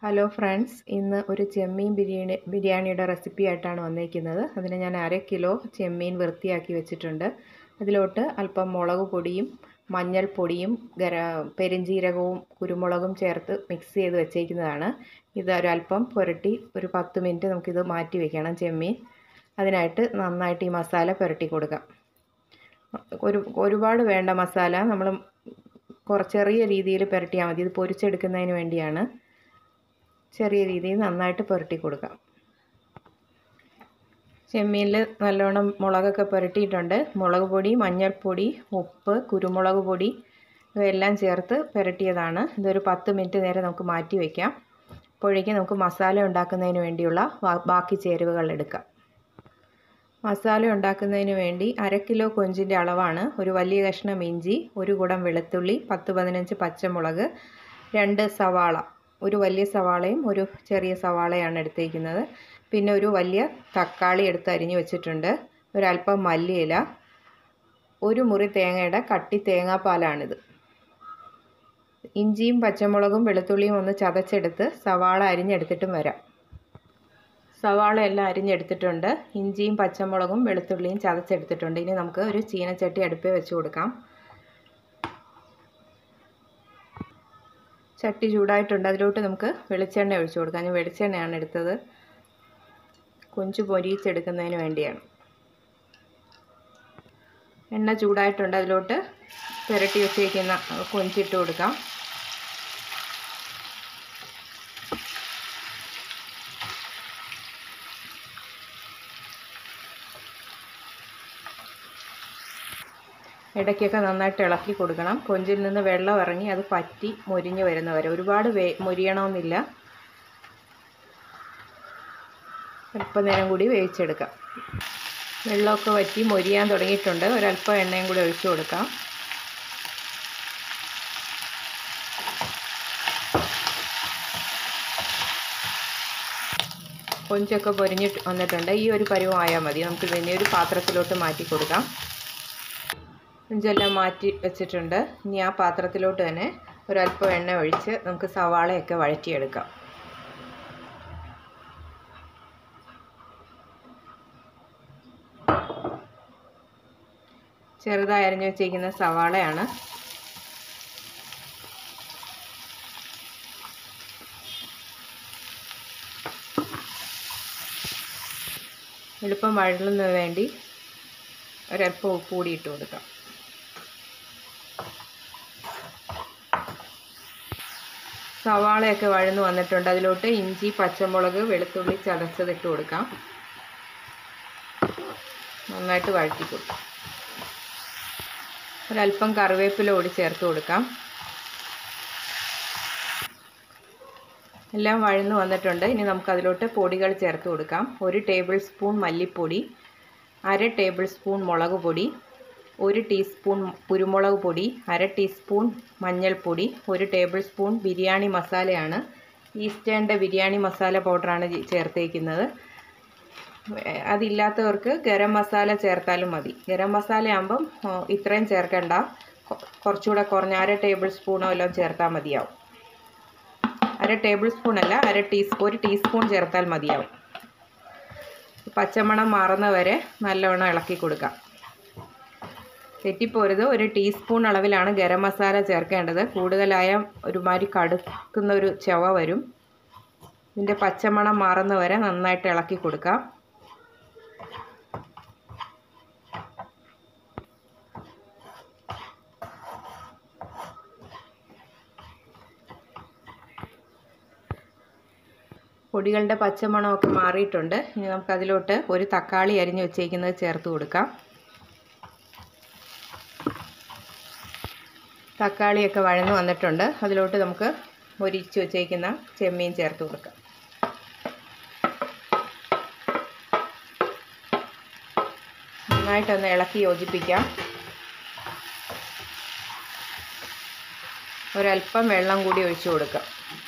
hello friends ഇന്ന് ഒരു ചെമ്മീൻ ബിരിയാണി ബിരിയാണിയുടെ റെസിപ്പി ആയിട്ടാണ് വന്നിരിക്കുന്നത് അതിന് ഞാൻ അര കിലോ ചെമ്മീൻ വൃത്തിയാക്കി വെച്ചിട്ടുണ്ട് അതിലോട്ട് അല്പം മുളക് പൊടിയും മഞ്ഞൾപ്പൊടിയും ഗര പെരിഞ്ജീരകവും കുരുമുളകും ചേർത്ത് മിക്സ് ചെയ്ത് വെച്ചേക്കുന്നതാണ് ഇത് ഒരല്പം പുരട്ടി ഒരു പത്ത് മിനിറ്റ് നമുക്കിത് മാറ്റി വെക്കണം ചെമ്മീൻ അതിനായിട്ട് നന്നായിട്ട് ഈ മസാല പുരട്ടി കൊടുക്കാം ഒരു ഒരുപാട് വേണ്ട മസാല നമ്മൾ കുറച്ച് ചെറിയ രീതിയിൽ പുരട്ടിയാൽ മതി ഇത് പൊരിച്ചെടുക്കുന്നതിന് വേണ്ടിയാണ് ചെറിയ രീതിയിൽ നന്നായിട്ട് പുരട്ടി കൊടുക്കാം ചെമ്മീനിൽ നല്ലോണം മുളകൊക്കെ പുരട്ടിയിട്ടുണ്ട് മുളക് പൊടി മഞ്ഞൾപ്പൊടി ഉപ്പ് കുരുമുളക് പൊടി ഇവയെല്ലാം ചേർത്ത് പുരട്ടിയതാണ് ഇതൊരു പത്ത് മിനിറ്റ് നേരം നമുക്ക് മാറ്റി വയ്ക്കാം അപ്പോഴേക്കും നമുക്ക് മസാല ഉണ്ടാക്കുന്നതിന് വേണ്ടിയുള്ള ബാക്കി ചേരുവകൾ എടുക്കാം മസാല ഉണ്ടാക്കുന്നതിന് വേണ്ടി അര കിലോ കൊഞ്ചിൻ്റെ അളവാണ് ഒരു വലിയ കഷ്ണം ഇഞ്ചി ഒരു കുടം വെളുത്തുള്ളി പത്ത് പതിനഞ്ച് പച്ചമുളക് രണ്ട് സവാള ഒരു വലിയ സവാളയും ഒരു ചെറിയ സവാളയാണ് എടുത്തേക്കുന്നത് പിന്നെ ഒരു വലിയ തക്കാളി എടുത്ത് അരിഞ്ഞു വെച്ചിട്ടുണ്ട് ഒരല്പം മല്ലിയില ഒരു മുറി തേങ്ങയുടെ കട്ടി തേങ്ങാപ്പാലാണിത് ഇഞ്ചിയും പച്ചമുളകും വെളുത്തുള്ളിയും ഒന്ന് ചതച്ചെടുത്ത് സവാള അരിഞ്ഞെടുത്തിട്ടും വരാം സവാള എല്ലാം അരിഞ്ഞെടുത്തിട്ടുണ്ട് ഇഞ്ചിയും പച്ചമുളകും വെളുത്തുള്ളിയും ചതച്ചെടുത്തിട്ടുണ്ട് ഇനി നമുക്ക് ഒരു ചീനച്ചട്ടി അടുപ്പേ വെച്ച് കൊടുക്കാം ചട്ടി ചൂടായിട്ടുണ്ട് അതിലോട്ട് നമുക്ക് വെളിച്ചെണ്ണ ഒഴിച്ചു കൊടുക്കാം ഞാൻ വെളിച്ചെണ്ണയാണ് എടുത്തത് കൊഞ്ച് പൊരിച്ചെടുക്കുന്നതിന് വേണ്ടിയാണ് എണ്ണ ചൂടായിട്ടുണ്ട് അതിലോട്ട് പുരട്ടി വെച്ചേക്കുന്ന കൊഞ്ചിട്ട് കൊടുക്കാം ഇടയ്ക്കൊക്കെ നന്നായിട്ട് ഇളക്കി കൊടുക്കണം കൊഞ്ചിൽ നിന്ന് വെള്ളം ഇറങ്ങി അത് പറ്റി മൊരിഞ്ഞ് വരുന്നവരെ ഒരുപാട് വേ മൊരിയണമെന്നില്ല അല്പം നേരം കൂടി വേവിച്ചെടുക്കാം വെള്ളമൊക്കെ വറ്റി മൊരിയാൻ തുടങ്ങിയിട്ടുണ്ട് ഒരല്പം എണ്ണയും കൂടി ഒഴിച്ചു കൊടുക്കാം കൊഞ്ചൊക്കെ പൊരിഞ്ഞിട്ട് വന്നിട്ടുണ്ട് ഈ ഒരു പരുവമായാൽ മതി നമുക്ക് പിന്നെ ഒരു പാത്രത്തിലോട്ട് മാറ്റി കൊടുക്കാം കൊഞ്ചെല്ലാം മാറ്റി വെച്ചിട്ടുണ്ട് ഇനി ആ പാത്രത്തിലോട്ട് തന്നെ ഒരല്പം എണ്ണ ഒഴിച്ച് നമുക്ക് സവാളയൊക്കെ വഴറ്റിയെടുക്കാം ചെറുതായി അരിഞ്ഞു വെച്ചിരിക്കുന്ന സവാളയാണ് എളുപ്പം വഴലുന്നതിന് വേണ്ടി ഒരല്പം ഉപ്പ് കൂടി ഇട്ട് കൊടുക്കാം സവാളയൊക്കെ വഴന്ന് വന്നിട്ടുണ്ട് അതിലോട്ട് ഇഞ്ചി പച്ചമുളക് വെളുത്തുള്ളി ചതച്ചതിട്ട് കൊടുക്കാം നന്നായിട്ട് വഴറ്റി കൊടുക്കാം ഒരല്പം കറിവേപ്പില കൂടി ചേർത്ത് കൊടുക്കാം എല്ലാം വഴന്ന് വന്നിട്ടുണ്ട് ഇനി നമുക്ക് അതിലോട്ട് പൊടികൾ ചേർത്ത് കൊടുക്കാം ഒരു ടേബിൾ സ്പൂൺ മല്ലിപ്പൊടി അര ടേബിൾ സ്പൂൺ മുളക് പൊടി ഒരു ടീസ്പൂൺ കുരുമുളക് പൊടി അര ടീസ്പൂൺ മഞ്ഞൾപ്പൊടി ഒരു ടേബിൾ സ്പൂൺ ബിരിയാണി മസാലയാണ് ഈസ്റ്റേണിൻ്റെ ബിരിയാണി മസാല പൗഡറാണ് ചേർത്തേക്കുന്നത് അതില്ലാത്തവർക്ക് ഗരം മസാല ചേർത്താലും മതി ഗരം മസാല ആകുമ്പം ഇത്രയും ചേർക്കേണ്ട കുറച്ചുകൂടെ കുറഞ്ഞ അര ടേബിൾ സ്പൂണോ എല്ലാം ചേർത്താൽ മതിയാവും അര ടേബിൾ സ്പൂൺ അല്ല അര ടീസ്പൂൺ ഒരു ടീസ്പൂൺ ചേർത്താൽ മതിയാവും പച്ചമണം മാറുന്നവരെ നല്ലവണ്ണം ഇളക്കി കൊടുക്കാം തെറ്റിപ്പോരുത് ഒരു ടീസ്പൂൺ അളവിലാണ് ഗരം മസാല ചേർക്കേണ്ടത് കൂടുതലായ ഒരുമാതിരി കടുക്കുന്ന ഒരു ചവ വരും ഇതിൻ്റെ പച്ചമണം മാറുന്നവരെ നന്നായിട്ട് ഇളക്കി കൊടുക്കാം പൊടികളുടെ പച്ചമണമൊക്കെ മാറിയിട്ടുണ്ട് ഇനി നമുക്കതിലോട്ട് ഒരു തക്കാളി അരിഞ്ഞ് വെച്ചേക്കുന്നത് ചേർത്ത് കൊടുക്കാം തക്കാളിയൊക്കെ വഴന്ന് വന്നിട്ടുണ്ട് അതിലോട്ട് നമുക്ക് ഒരിച്ച് വെച്ചേക്കുന്ന ചെമ്മീൻ ചേർത്ത് കൊടുക്കാം നന്നായിട്ടൊന്ന് ഇളക്കി യോജിപ്പിക്കാം ഒരല്പം വെള്ളം കൂടി ഒഴിച്ചു കൊടുക്കാം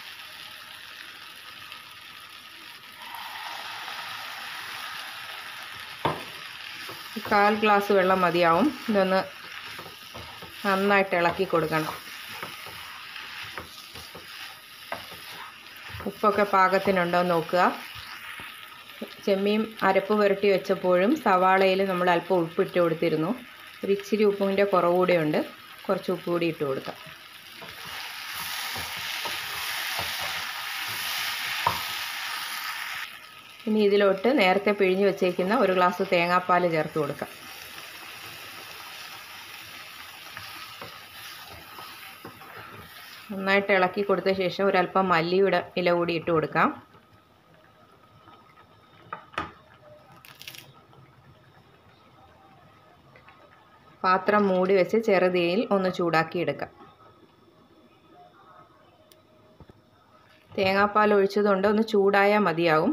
കാൽ ഗ്ലാസ് വെള്ളം മതിയാവും ഇതൊന്ന് നന്നായിട്ട് ഇളക്കി കൊടുക്കണം ഉപ്പൊക്കെ പാകത്തിനുണ്ടോ എന്ന് നോക്കുക ചെമ്മീൻ അരപ്പ് പുരട്ടി വെച്ചപ്പോഴും സവാളയിൽ നമ്മൾ അല്പം ഉപ്പ് ഇട്ട് കൊടുത്തിരുന്നു ഒരു ഇച്ചിരി ഉപ്പിൻ്റെ കുറവ് കൂടെ ഉണ്ട് കുറച്ച് ഉപ്പ് കൂടി ഇട്ട് കൊടുക്കാം ഇനി ഇതിലോട്ട് നേരത്തെ പിഴിഞ്ഞ് വെച്ചേക്കുന്ന ഒരു ഗ്ലാസ് തേങ്ങാപ്പാൽ ചേർത്ത് കൊടുക്കാം നന്നായിട്ട് ഇളക്കി കൊടുത്ത ശേഷം ഒരല്പം മല്ലിയുടെ ഇല കൂടി ഇട്ട് കൊടുക്കാം പാത്രം മൂടി വെച്ച് ചെറുതീയിൽ ഒന്ന് ചൂടാക്കി എടുക്കാം തേങ്ങാപ്പാൽ ഒഴിച്ചതുകൊണ്ട് ഒന്ന് ചൂടായാൽ മതിയാവും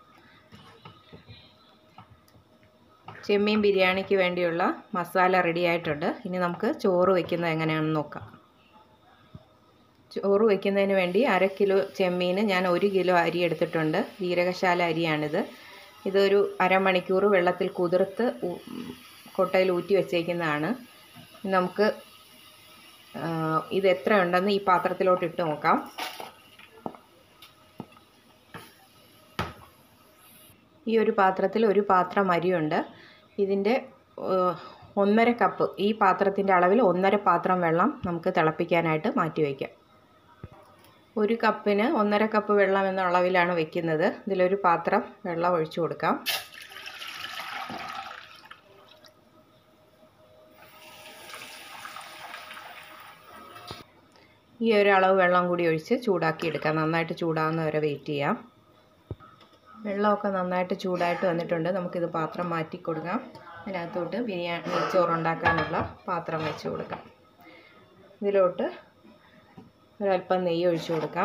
ചെമ്മീൻ ബിരിയാണിക്ക് വേണ്ടിയുള്ള മസാല റെഡി ആയിട്ടുണ്ട് ഇനി നമുക്ക് ചോറ് വയ്ക്കുന്നത് എങ്ങനെയാണെന്ന് നോക്കാം ചോറ് വയ്ക്കുന്നതിന് വേണ്ടി അര കിലോ ചെമ്മീൻ ഞാൻ ഒരു കിലോ അരി എടുത്തിട്ടുണ്ട് ജീരകശാല അരിയാണിത് ഇതൊരു അരമണിക്കൂർ വെള്ളത്തിൽ കുതിർത്ത് കൊട്ടയിൽ ഊറ്റി വെച്ചേക്കുന്നതാണ് നമുക്ക് ഇത് എത്ര ഉണ്ടെന്ന് ഈ പാത്രത്തിലോട്ട് ഇട്ട് നോക്കാം ഈ ഒരു പാത്രത്തിൽ ഒരു പാത്രം അരിയുണ്ട് ഇതിൻ്റെ ഒന്നര കപ്പ് ഈ പാത്രത്തിൻ്റെ അളവിൽ ഒന്നര പാത്രം വെള്ളം നമുക്ക് തിളപ്പിക്കാനായിട്ട് മാറ്റി വയ്ക്കാം ഒരു കപ്പിന് ഒന്നര കപ്പ് വെള്ളം എന്ന അളവിലാണ് വെക്കുന്നത് ഇതിലൊരു പാത്രം വെള്ളം ഒഴിച്ചു കൊടുക്കാം ഈ ഒരു അളവ് വെള്ളം കൂടി ഒഴിച്ച് ചൂടാക്കി എടുക്കാം നന്നായിട്ട് ചൂടാകുന്ന വരെ വെയിറ്റ് ചെയ്യാം വെള്ളമൊക്കെ നന്നായിട്ട് ചൂടായിട്ട് വന്നിട്ടുണ്ട് നമുക്കിത് പാത്രം മാറ്റി കൊടുക്കാം അതിനകത്തോട്ട് ബിരിയാണി ചോറുണ്ടാക്കാനുള്ള പാത്രം വെച്ച് കൊടുക്കാം ഇതിലോട്ട് ഒരല്പം നെയ്യ് ഒഴിച്ചു കൊടുക്കാം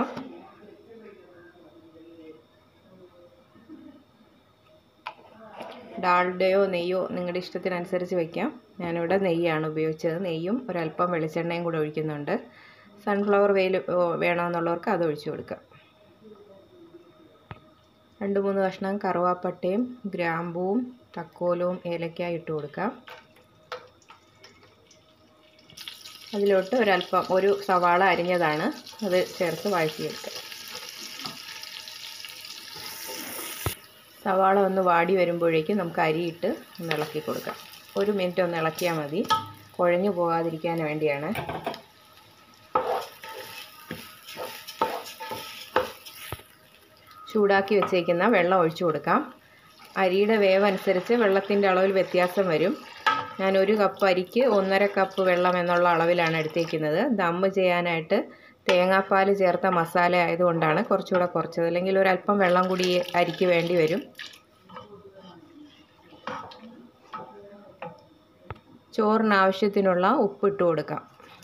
ഡാൽഡയോ നെയ്യോ നിങ്ങളുടെ ഇഷ്ടത്തിനനുസരിച്ച് വയ്ക്കാം ഞാനിവിടെ നെയ്യാണ് ഉപയോഗിച്ചത് നെയ്യും ഒരല്പം വെളിച്ചെണ്ണയും കൂടെ ഒഴിക്കുന്നുണ്ട് സൺഫ്ലവർ വെയിൽ വേണമെന്നുള്ളവർക്ക് അത് ഒഴിച്ചു കൊടുക്കാം രണ്ട് മൂന്ന് കഷ്ണം കറുവാപ്പട്ടയും ഗ്രാമ്പൂവും തക്കോലവും ഏലക്കായ ഇട്ട് കൊടുക്കാം അതിലോട്ട് ഒരല്പം ഒരു സവാള അരിഞ്ഞതാണ് അത് ചേർത്ത് വഴറ്റിയെടുക്കുക സവാള ഒന്ന് വാടി വരുമ്പോഴേക്കും നമുക്ക് അരിയിട്ട് ഒന്ന് ഇളക്കി കൊടുക്കാം ഒരു മിനിറ്റ് ഒന്ന് ഇളക്കിയാൽ മതി കുഴഞ്ഞു പോകാതിരിക്കാൻ വേണ്ടിയാണ് ചൂടാക്കി വെച്ചേക്കുന്ന വെള്ളം ഒഴിച്ചു കൊടുക്കാം അരിയുടെ വേവ് അനുസരിച്ച് വെള്ളത്തിൻ്റെ അളവിൽ വ്യത്യാസം വരും ഞാൻ ഒരു കപ്പ് അരിക്ക് ഒന്നര കപ്പ് വെള്ളം എന്നുള്ള അളവിലാണ് എടുത്തേക്കുന്നത് ദമ്മ് ചെയ്യാനായിട്ട് തേങ്ങാപ്പാൽ ചേർത്ത മസാല ആയതുകൊണ്ടാണ് കുറച്ചുകൂടെ കുറച്ചത് അല്ലെങ്കിൽ ഒരല്പം വെള്ളം കൂടി അരിക്ക് വേണ്ടി വരും ചോറിന് ആവശ്യത്തിനുള്ള ഉപ്പിട്ട് കൊടുക്കാം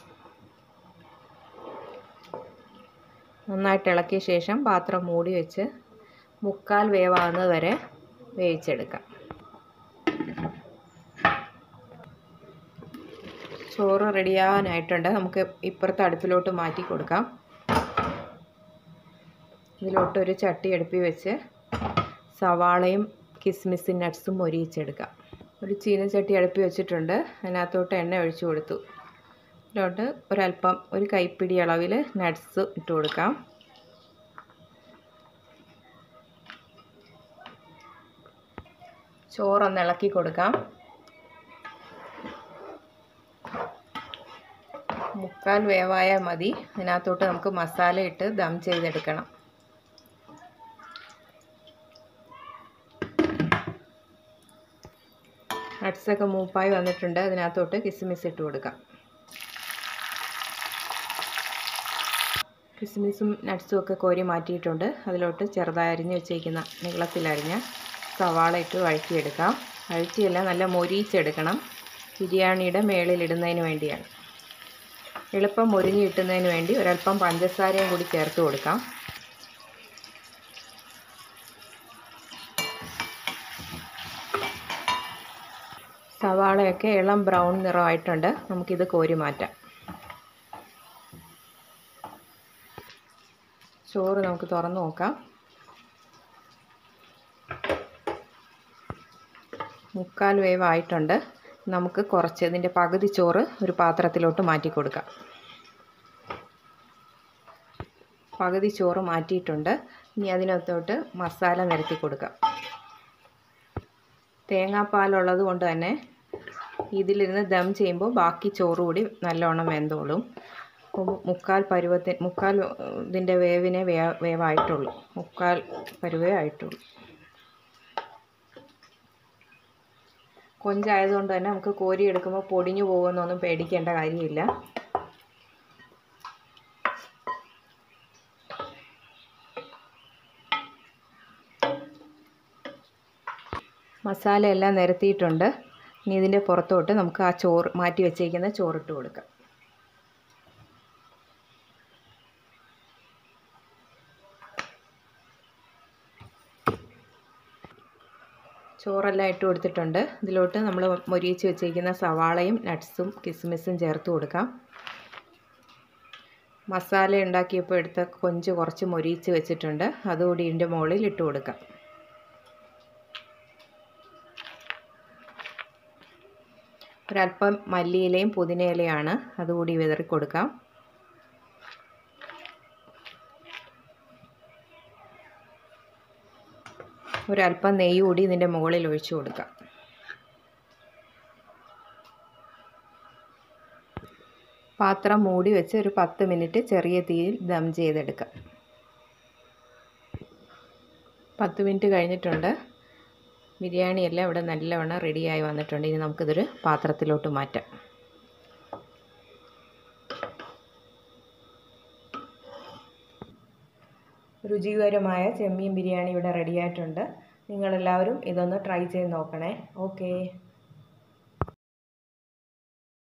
നന്നായിട്ട് ഇളക്കിയ ശേഷം പാത്രം മൂടി വെച്ച് മുക്കാൽ വേവാകുന്നത് വരെ വേവിച്ചെടുക്കാം ചോറ് റെഡിയാകാനായിട്ടുണ്ട് നമുക്ക് ഇപ്പുറത്തെ അടുപ്പിലോട്ട് മാറ്റി കൊടുക്കാം ഇതിലോട്ട് ഒരു ചട്ടി അടുപ്പി വെച്ച് സവാളയും കിസ്മിസും നട്ട്സും മൊരിയിച്ചെടുക്കാം ഒരു ചീനച്ചട്ടി അടുപ്പി വെച്ചിട്ടുണ്ട് അതിനകത്തോട്ട് എണ്ണ ഒഴിച്ചു കൊടുത്തു ഇതിലോട്ട് ഒരല്പം ഒരു കൈപ്പിടി അളവിൽ നട്ട്സ് ഇട്ട് കൊടുക്കാം ചോറൊന്ന് ഇളക്കി കൊടുക്കാം മുക്കാൽ വേവായാൽ മതി അതിനകത്തോട്ട് നമുക്ക് മസാല ഇട്ട് ദം ചെയ്തെടുക്കണം നട്ട്സൊക്കെ മൂപ്പായി വന്നിട്ടുണ്ട് അതിനകത്തോട്ട് കിസ്മിസ് ഇട്ട് കൊടുക്കാം കിസ്മിസും നട്ട്സും ഒക്കെ കോരി മാറ്റിയിട്ടുണ്ട് അതിലോട്ട് ചെറുതായി അരിഞ്ഞ് വെച്ചേക്കുന്ന നീളത്തിലരിഞ്ഞ സവാള ഇട്ട് വഴറ്റിയെടുക്കാം വഴറ്റിയല്ല നല്ല മൊരിയിച്ചെടുക്കണം ബിരിയാണിയുടെ മേളിലിടുന്നതിന് വേണ്ടിയാണ് എളുപ്പം മൊരിഞ്ഞ് കിട്ടുന്നതിന് വേണ്ടി ഒരല്പം പഞ്ചസാരയും കൂടി ചേർത്ത് കൊടുക്കാം സവാളയൊക്കെ ഇളം ബ്രൗൺ നിറമായിട്ടുണ്ട് നമുക്കിത് കോരി മാറ്റാം ചോറ് നമുക്ക് തുറന്ന് നോക്കാം മുക്കാൽ വേവ് ആയിട്ടുണ്ട് നമുക്ക് കുറച്ച് ഇതിൻ്റെ പകുതി ചോറ് ഒരു പാത്രത്തിലോട്ട് മാറ്റി കൊടുക്കാം പകുതി ചോറ് മാറ്റിയിട്ടുണ്ട് ഇനി അതിനകത്തോട്ട് മസാല നിരത്തി കൊടുക്കാം തേങ്ങാപ്പാലുള്ളത് കൊണ്ട് തന്നെ ഇതിലിരുന്ന് ദം ചെയ്യുമ്പോൾ ബാക്കി ചോറ് കൂടി നല്ലോണം വെന്തോളും അപ്പോൾ മുക്കാൽ പരുവത്തിന് മുക്കാൽ ഇതിൻ്റെ വേവിനെ വേ വേവായിട്ടുള്ളൂ മുക്കാൽ പരുവേ ആയിട്ടുള്ളൂ കൊഞ്ചായതുകൊണ്ട് തന്നെ നമുക്ക് കോരി എടുക്കുമ്പോൾ പൊടിഞ്ഞു പോകുമെന്നൊന്നും പേടിക്കേണ്ട കാര്യമില്ല മസാല എല്ലാം നിരത്തിയിട്ടുണ്ട് ഇനി ഇതിൻ്റെ പുറത്തോട്ട് നമുക്ക് ആ ചോറ് മാറ്റി വെച്ചേക്കുന്ന ചോറിട്ട് കൊടുക്കാം ചോറെല്ലാം ഇട്ട് കൊടുത്തിട്ടുണ്ട് ഇതിലോട്ട് നമ്മൾ മൊരിയിച്ച് വെച്ചിരിക്കുന്ന സവാളയും നട്ട്സും കിസ്മിസും ചേർത്ത് കൊടുക്കാം മസാല ഉണ്ടാക്കിയപ്പോൾ എടുത്ത കൊഞ്ച് കുറച്ച് മൊരിയിച്ച് വെച്ചിട്ടുണ്ട് അതുകൂടി ഇതിൻ്റെ മുകളിൽ ഇട്ട് കൊടുക്കാം ഒരല്പം മല്ലിയിലയും പുതിനയിലയാണ് അതുകൂടി വിതറി കൊടുക്കാം ഒരല്പം നെയ്യ് കൂടി ഇതിൻ്റെ മുകളിൽ ഒഴിച്ചു കൊടുക്കാം പാത്രം മൂടി വെച്ച് ഒരു പത്ത് മിനിറ്റ് ചെറിയ തീയിൽ ദം ചെയ്തെടുക്കാം പത്ത് മിനിറ്റ് കഴിഞ്ഞിട്ടുണ്ട് ബിരിയാണി എല്ലാം ഇവിടെ നല്ലവണ്ണം റെഡിയായി വന്നിട്ടുണ്ട് ഇനി നമുക്കിതൊരു പാത്രത്തിലോട്ട് മാറ്റാം രുചികരമായ ചെമ്മീൻ ബിരിയാണി ഇവിടെ റെഡിയായിട്ടുണ്ട് നിങ്ങളെല്ലാവരും ഇതൊന്ന് ട്രൈ ചെയ്ത് നോക്കണേ ഓക്കേ